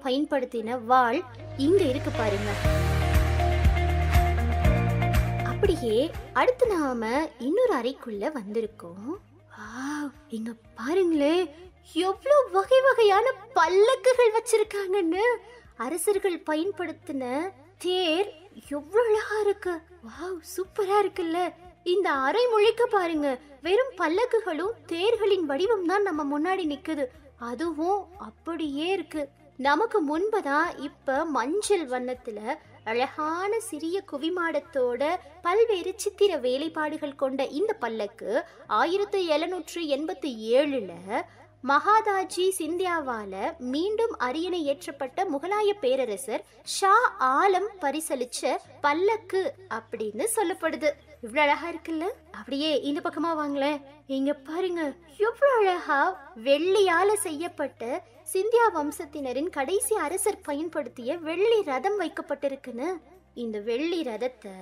பயன்படுத்தின வாள் இங்க இருக்கு பாருங்க அப்படியே அடுத்து நாம இன்னொரு அறைக்குள்ள வந்திருக்கோம் வாவ், இங்க பாருங்களே எவ்வளவு வகை வகையான பல்லக்குகள் வச்சிருக்காங்கன்னு அரசர்கள் பயன்படுத்தின தேர் எவ்வளவு அழகா இருக்கு வாவ் சூப்பரா இருக்குல்ல இந்த அறை முழிக்க பாருங்க வெறும் பல்லக்குகளும் தேர்களின் வடிவம் தான் நம்ம முன்னாடி நிக்குது அதுவும் அப்படியே இருக்கு நமக்கு முன்பதான் இப்ப மஞ்சள் வண்ணத்துல அழகான சிறிய குவிமாடத்தோட பல்வேறு சித்திர வேலைப்பாடுகள் கொண்ட இந்த பல்லக்கு ஆயிரத்தி எழுநூற்று எண்பத்தி ஏழுல மகாதாஜி சிந்தியாவால மீண்டும் அரியணை ஏற்றப்பட்ட முகலாய பேரரசர் ஷா ஆலம் பரிசளிச்ச பல்லக்கு அப்படின்னு சொல்லப்படுது இவ்வளவு அழகா இருக்குல்ல அப்படியே இந்த பக்கமா வாங்களேன் இங்க பாருங்க எவ்வளவு அழகா வெள்ளியால செய்யப்பட்ட சிந்தியா வம்சத்தினரின் கடைசி அரசர் பயன்படுத்திய வெள்ளி ரதம் வைக்கப்பட்டிருக்குன்னு இந்த வெள்ளி ரதத்தை